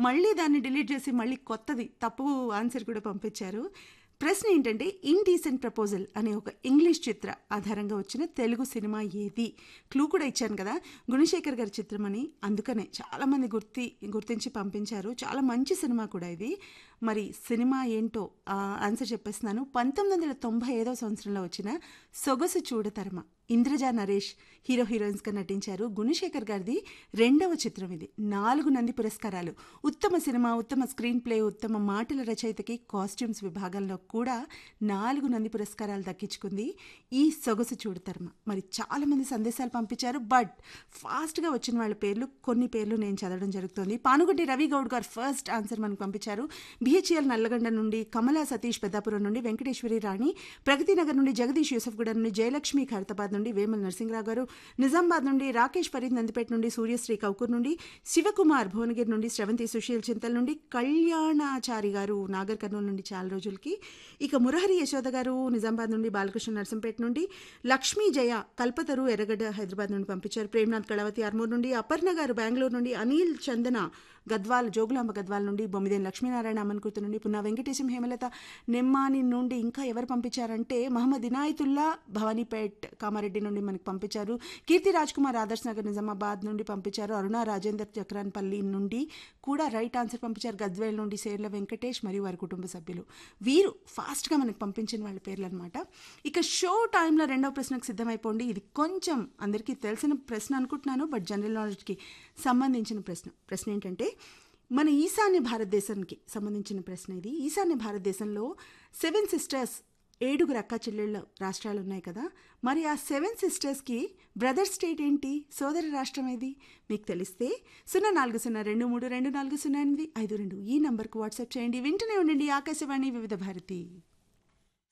మళ్ళీ దాన్ని డిలీట్ చేసి మళ్ళీ కొత్తది తప్పు ఆన్సర్ కూడా పంపించారు ప్రశ్న ఏంటంటే ఇండీసెంట్ ప్రపోజల్ అనే ఒక ఇంగ్లీష్ చిత్ర ఆధారంగా వచ్చిన తెలుగు సినిమా ఏది క్లూ కూడా ఇచ్చాను కదా గుణశేఖర్ గారి చిత్రం అని అందుకనే చాలామంది గుర్తి గుర్తించి పంపించారు చాలా మంచి సినిమా కూడా ఇది మరి సినిమా ఏంటో ఆ, ఆన్సర్ చెప్పేస్తున్నాను పంతొమ్మిది వందల తొంభై ఐదో సంవత్సరంలో వచ్చిన సొగసు చూడతరమ ఇంద్రజా నరేష్ హీరో హీరోయిన్స్గా నటించారు గుణశేఖర్ గారిది రెండవ చిత్రం ఇది నాలుగు నంది పురస్కారాలు ఉత్తమ సినిమా ఉత్తమ స్క్రీన్ ప్లే ఉత్తమ మాటల రచయితకి కాస్ట్యూమ్స్ విభాగంలో కూడా నాలుగు నంది పురస్కారాలు దక్కించుకుంది ఈ సొగసు చూడతరమ మరి చాలా మంది సందేశాలు పంపించారు బట్ ఫాస్ట్గా వచ్చిన వాళ్ళ పేర్లు కొన్ని పేర్లు నేను చదవడం జరుగుతుంది పానుగొడ్డి రవి గౌడ్ గారు ఫస్ట్ ఆన్సర్ మనకు పంపించారు బిహెచ్ఎల్ నల్లగండ నుండి కమలా సతీష్ పెద్దాపురం నుండి వెంకటేశ్వరి రాణి ప్రగతి నగర్ నుండి జగదీష్ యూసఫ్గూడ నుండి జయలక్ష్మి ఖైరతాబాద్ నుండి వేమల నరసింహరావు గారు నిజామాబాద్ నుండి రాకేష్ ఫరీద్ నందిపేట నుండి సూర్యశ్రీ కౌకూర్ నుండి శివకుమార్ భువనగిరి నుండి శ్రవంతి సుశీల్ చింతల్ నుండి కళ్యాణాచారి గారు నాగర్ కర్నూలు నుండి చాలా రోజులకి ఇక మురహరి యశోద గారు నిజామాబాద్ నుండి బాలకృష్ణ నరసింపేట నుండి లక్ష్మీ జయ కల్పతరు ఎర్రగడ్డ హైదరాబాద్ నుండి పంపించారు ప్రేమ్నాథ్ కళావతి ఆర్మూర్ నుండి అపర్ణ గారు బెంగళూరు నుండి అనిల్ చందన గద్వాల్ జోగులాంబ గద్వాల్ నుండి బొమ్మిదేని లక్ష్మీనారాయణ అమ్మన్కూతు నుండి పున్నా వెంకటేశం హేమలత నెమ్మాని నుండి ఇంకా ఎవరు పంపించారంటే మహమ్మద్ ఇనాయతుల్లా భవానీపేట్ కామారెడ్డి నుండి మనకి పంపించారు కీర్తి రాజ్ కుమార్ ఆదర్శ్ నగర్ నిజామాబాద్ నుండి పంపించారు అరుణ రాజేందర్ చక్రాన్పల్లి నుండి కూడా రైట్ ఆన్సర్ పంపించారు గద్వేల్ నుండి సేర్ల వెంకటేష్ మరియు వారి కుటుంబ సభ్యులు వీరు ఫాస్ట్గా మనకి పంపించిన వాళ్ళ పేర్లు అనమాట ఇక షో టైంలో రెండవ ప్రశ్నకు సిద్ధమైపోండి ఇది కొంచెం అందరికీ తెలిసిన ప్రశ్న అనుకుంటున్నాను బట్ జనరల్ నాలెడ్జ్కి సంబంధించిన ప్రశ్న ప్రశ్న ఏంటంటే మన ఈశాన్య భారతదేశానికి సంబంధించిన ప్రశ్న ఇది ఈశాన్య భారతదేశంలో సెవెన్ సిస్టర్స్ ఏడుగురు అక్క చెల్లెళ్ళ రాష్ట్రాలు ఉన్నాయి కదా మరి ఆ సెవెన్ సిస్టర్స్కి బ్రదర్ స్టేట్ ఏంటి సోదర రాష్ట్రం ఏది మీకు తెలిస్తే సున్నా నాలుగు సున్నా రెండు మూడు రెండు నాలుగు సున్నా ఎనిమిది ఐదు రెండు ఈ నంబర్కు వాట్సాప్ చేయండి వింటూనే ఉండండి ఆకాశవాణి వివిధ భారతి